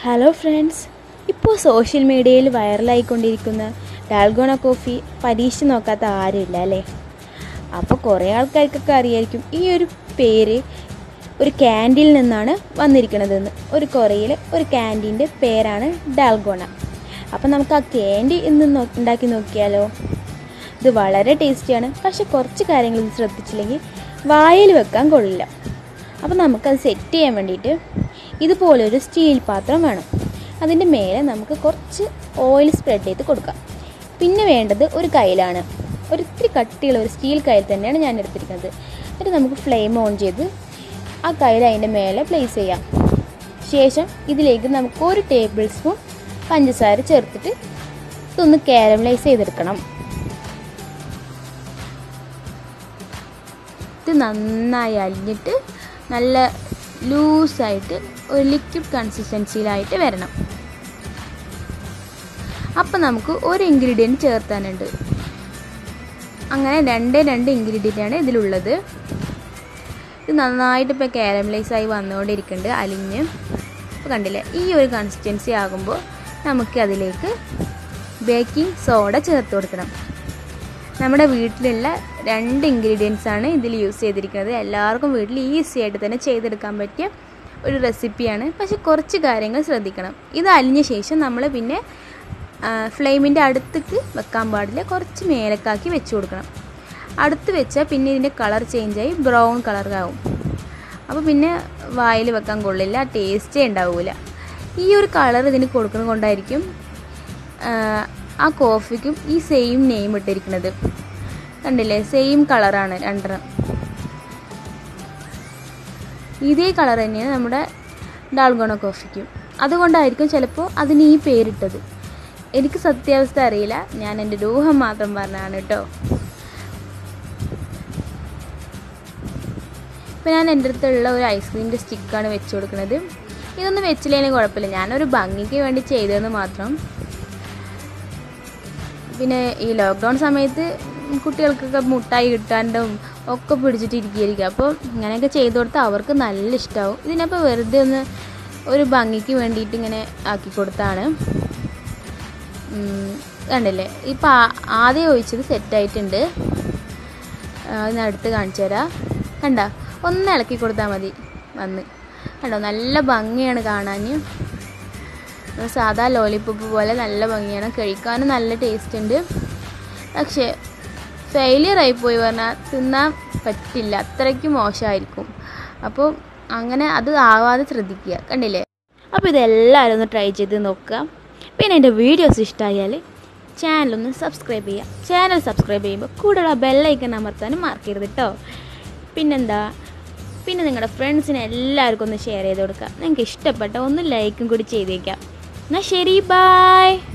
hello friends ഇപ്പോൾ social മീഡിയയിൽ വൈറലായിക്കൊണ്ടിരിക്കുന്ന Dalgona coffee പരീക്ഷിച്ച് നോക്കാത്ത ആരുമില്ല അല്ലേ അപ്പോൾ കുറേ ആൾക്കാർക്കൊക്കെ അറിയായിരിക്കും ഈ ഒരു പേര് ഒരു ക്യാൻറ്റീനിൽ നിന്നാണ് വന്നിരിക്കുന്നതെന്ന് ഒരു കൊറിയയിലെ ഒരു ക്യാൻറ്റീൻ്റെ പേരാണ് ഡാൽഗോണ അപ്പോൾ നമുക്ക് ആ ക്യാൻഡി ഇന്ന് നോ ഉണ്ടാക്കി നോക്കിയാലോ ഇത് വളരെ ടേസ്റ്റിയാണ് പക്ഷെ കുറച്ച് കാര്യങ്ങൾ ഇത് ശ്രദ്ധിച്ചില്ലെങ്കിൽ വായിൽ വെക്കാൻ കൊള്ളില്ല അപ്പോൾ നമുക്കത് സെറ്റ് ചെയ്യാൻ വേണ്ടിയിട്ട് ഇതുപോലൊരു സ്റ്റീൽ പാത്രം വേണം അതിൻ്റെ മേലെ നമുക്ക് കുറച്ച് ഓയിൽ സ്പ്രെഡ് ചെയ്ത് കൊടുക്കാം പിന്നെ വേണ്ടത് ഒരു കയ്യിലാണ് ഒരു ഇത്തിരി കട്ടിയുള്ള ഒരു സ്റ്റീൽ കയ്യിൽ തന്നെയാണ് ഞാൻ എടുത്തിരിക്കുന്നത് എന്നിട്ട് നമുക്ക് ഫ്ലെയിം ഓൺ ചെയ്ത് ആ കയ്യിൽ അതിൻ്റെ മേലെ പ്ലേസ് ചെയ്യാം ശേഷം ഇതിലേക്ക് നമുക്ക് ഒരു ടേബിൾ സ്പൂൺ പഞ്ചസാര ചേർത്തിട്ട് ഇതൊന്ന് കാരമലൈസ് ചെയ്തെടുക്കണം ഇത് നന്നായി അലിഞ്ഞിട്ട് നല്ല ലൂസായിട്ട് ഒരു ലിക്വിഡ് കൺസിസ്റ്റൻസിയിലായിട്ട് വരണം അപ്പം നമുക്ക് ഒരു ഇൻഗ്രീഡിയൻറ്റ് ചേർത്താനുണ്ട് അങ്ങനെ രണ്ടേ രണ്ട് ഇൻഗ്രീഡിയൻ്റാണ് ഇതിലുള്ളത് ഇത് നന്നായിട്ട് ഇപ്പോൾ കാരമലൈസ് ആയി വന്നുകൊണ്ടിരിക്കുന്നുണ്ട് അലിഞ്ഞ് ഇപ്പോൾ കണ്ടില്ലേ ഈ ഒരു കൺസിസ്റ്റൻസി ആകുമ്പോൾ നമുക്ക് അതിലേക്ക് ബേക്കിംഗ് സോഡ ചേർത്ത് കൊടുക്കണം നമ്മുടെ വീട്ടിലുള്ള രണ്ട് ഇൻഗ്രീഡിയൻസ് ആണ് ഇതിൽ യൂസ് ചെയ്തിരിക്കുന്നത് എല്ലാവർക്കും വീട്ടിൽ ഈസി ആയിട്ട് തന്നെ ചെയ്തെടുക്കാൻ പറ്റിയ ഒരു റെസിപ്പിയാണ് പക്ഷെ കുറച്ച് കാര്യങ്ങൾ ശ്രദ്ധിക്കണം ഇത് അലിഞ്ഞ ശേഷം നമ്മൾ പിന്നെ ഫ്ലെയിമിൻ്റെ അടുത്തേക്ക് വെക്കാൻ പാടില്ല കുറച്ച് മേലക്കാക്കി വെച്ച് കൊടുക്കണം അടുത്ത് വെച്ചാൽ പിന്നെ ഇതിൻ്റെ കളർ ചേഞ്ചായി ബ്രൗൺ കളറാവും അപ്പോൾ പിന്നെ വായിൽ വെക്കാൻ കൊള്ളില്ല ടേസ്റ്റേ ഉണ്ടാവില്ല ഈ ഒരു കളർ ഇതിന് കൊടുക്കുന്നത് കൊണ്ടായിരിക്കും ആ കോഫിക്കും ഈ സെയിം നെയിം ഇട്ടിരിക്കുന്നത് കണ്ടില്ലേ സെയിം കളറാണ് രണ്ടെണ്ണം ഇതേ കളർ തന്നെയാണ് നമ്മുടെ ഡാൽഗോണ കോഫിക്കും അതുകൊണ്ടായിരിക്കും ചിലപ്പോൾ അതിന് ഈ പേരിട്ടത് എനിക്ക് സത്യാവസ്ഥ അറിയില്ല ഞാൻ എൻ്റെ രൂഹം മാത്രം പറഞ്ഞതാണ് കേട്ടോ ഇപ്പം ഞാൻ എൻ്റെ അടുത്തുള്ള ഒരു ഐസ്ക്രീമിൻ്റെ സ്റ്റിക്കാണ് വെച്ച് കൊടുക്കുന്നത് ഇതൊന്നും വെച്ചില്ലെങ്കിൽ കുഴപ്പമില്ല ഞാനൊരു ഭംഗിക്ക് വേണ്ടി ചെയ്തതെന്ന് മാത്രം പിന്നെ ഈ ലോക്ക്ഡൗൺ സമയത്ത് കുട്ടികൾക്കൊക്കെ മുട്ടായി കിട്ടാണ്ടും ഒക്കെ പിടിച്ചിട്ട് ഇരിക്കുകയായിരിക്കും അപ്പോൾ ഇങ്ങനെയൊക്കെ ചെയ്തു കൊടുത്താൽ അവർക്ക് നല്ല ഇഷ്ടമാവും ഇതിനപ്പോൾ വെറുതെ ഒന്ന് ഒരു ഭംഗിക്ക് വേണ്ടിയിട്ട് ഇങ്ങനെ ആക്കി കൊടുത്താണ് കണ്ടില്ലേ ഇപ്പം ആദ്യം ഒഴിച്ചത് സെറ്റായിട്ടുണ്ട് ഇതിനടുത്ത് കാണിച്ചു തരാം കണ്ട ഒന്ന് ഇളക്കി കൊടുത്താൽ മതി വന്ന് കണ്ടോ നല്ല ഭംഗിയാണ് കാണാൻ സാധാ ലോലിപ്പോപ്പ് പോലെ നല്ല ഭംഗിയാണ് കഴിക്കാനും നല്ല ടേസ്റ്റ് ഉണ്ട് പക്ഷേ ഫെയിലിയർ ആയിപ്പോയി പറഞ്ഞാൽ തിന്നാൻ പറ്റില്ല അത്രയ്ക്ക് മോശമായിരിക്കും അപ്പോൾ അങ്ങനെ അത് ആവാതെ ശ്രദ്ധിക്കുക കണ്ടില്ലേ അപ്പോൾ ഇതെല്ലാവരും ഒന്ന് ട്രൈ ചെയ്ത് നോക്കുക പിന്നെ എൻ്റെ വീഡിയോസ് ഇഷ്ടമായാൽ ചാനലൊന്ന് സബ്സ്ക്രൈബ് ചെയ്യുക ചാനൽ സബ്സ്ക്രൈബ് ചെയ്യുമ്പോൾ കൂടുതലുള്ള ബെല്ലൈക്കൺ അമർത്താനും മാർക്കരുത് കേട്ടോ പിന്നെന്താ പിന്നെ നിങ്ങളുടെ ഫ്രണ്ട്സിന് എല്ലാവർക്കും ഒന്ന് ഷെയർ ചെയ്ത് കൊടുക്കുക നിങ്ങൾക്ക് ഇഷ്ടപ്പെട്ട ഒന്ന് ലൈക്കും കൂടി ചെയ്തേക്കാം എന്നാൽ ശരി ബായ്